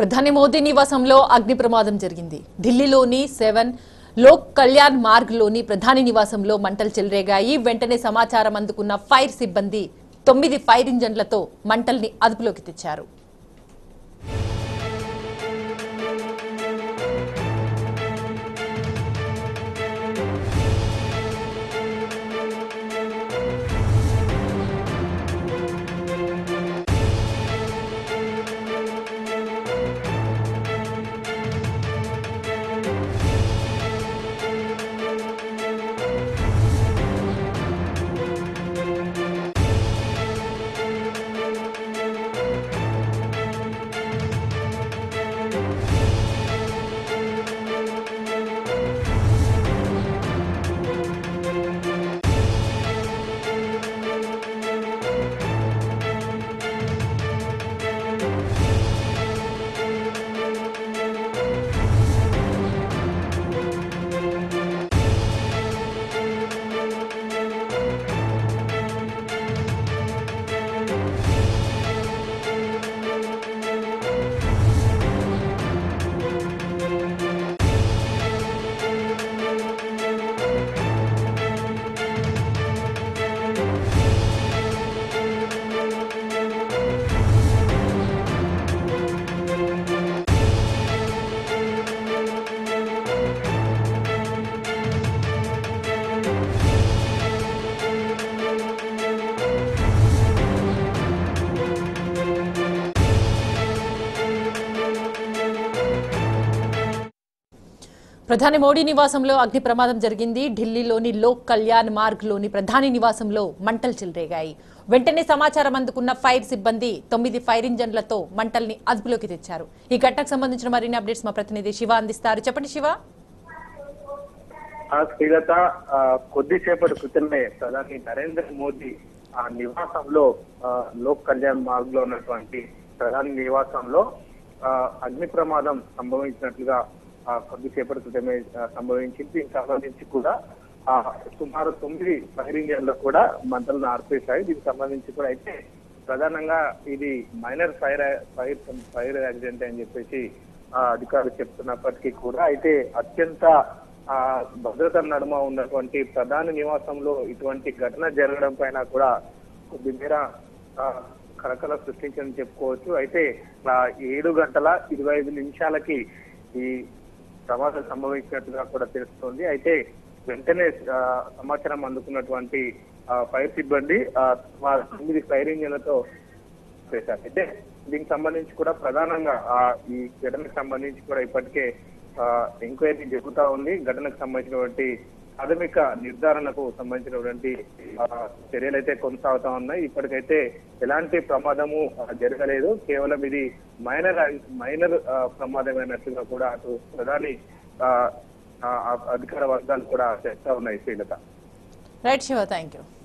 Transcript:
ప్రధాని మోదీ నివాసంలో అగ్ని ప్రమాదం జరిగింది ఢిల్లీలోని సెవెన్ లోక్ కళ్యాణ్ మార్గ్లోని ప్రధాని నివాసంలో మంటలు చెలరేగాయి వెంటనే సమాచారం అందుకున్న ఫైర్ సిబ్బంది తొమ్మిది ఫైర్ ఇంజన్లతో మంటల్ని అదుపులోకి తెచ్చారు ప్రధాని మోడీ నివాసంలో అగ్ని ప్రమాదం జరిగింది ఢిల్లీలోని లోక్ కళ్యాణ్ మార్గ్లోని ప్రధాని నివాసంలో మంటలు చెలరేగాయి వెంటనే సమాచారం అందుకున్న ఫైర్ సిబ్బంది తొమ్మిది ఫైర్ ఇంజన్లతో మంటల్ని అదుపులోకి తెచ్చారు ఈ ఘటనకు సంబంధించిన మరిన్ని అప్డేట్స్ మా ప్రతినిధి శివ అందిస్తారు చెప్పండి శివ ఆ శ్రీలత ఆ, కొద్దిసేపటి క్రితమే ప్రధాని నరేంద్ర మోదీ ఆ నివాసంలో ఆ, లోక్ కళ్యాణ్ మార్గ్ లో ఉన్నటువంటి ప్రధాని నివాసంలో ఆ, అగ్ని ప్రమాదం సంభవించినట్లుగా ఆ, కొద్దిసేపటి క్రితమే ఆ, సంభవించింది దీనికి సంబంధించి కూడా ఆ, సుమారు తొమ్మిది ఫైర్ ఇంజన్లు కూడా మంటలను ఆర్పేశాయి దీనికి సంబంధించి కూడా అయితే ప్రధానంగా ఇది minor fire fire fire accident అని చెప్పేసి ఆ, అధికారులు చెప్తున్నప్పటికీ కూడా అయితే అత్యంత ఆ భద్రత నడుమ ఉన్నటువంటి ప్రధాని నివాసంలో ఇటువంటి ఘటన జరగడం పైన కూడా కొద్ది మేర ఆ, కలకల సృష్టించని చెప్పుకోవచ్చు అయితే ఆ, ఏడు గంటల ఇరవై ఐదు నిమిషాలకి ఈ ప్రమాదం సంభవించినట్టుగా కూడా తెలుస్తుంది అయితే వెంటనే ఆ, సమాచారం అందుకున్నటువంటి ఆ, ఫైర్ సిబ్బంది ఆ, సుమారు తొమ్మిది ఫైర్ ఇంజన్లతో చేశారు అయితే దీనికి సంబంధించి కూడా ప్రధానంగా ఆ ఈ ఘటనకు సంబంధించి కూడా ఇప్పటికే ఎంక్వైరీ జరుగుతా ఉంది ఘటనకు సంబంధించినటువంటి ప్రాథమిక నిర్ధారణకు సంబంధించినటువంటి ఆ, చర్యలు అయితే కొనసాగుతా ఉన్నాయి ఇప్పటికైతే ఎలాంటి ప్రమాదము ఆ, జరగలేదు కేవలం ఇది మైనర్ మైనర్ ఆ, ప్రమాదమైనట్లుగా కూడా అటు ప్రధాని ఆ, ఆ, అధికార వర్గాలు కూడా చెప్తా ఉన్నాయి Srilatha right Shiva thank you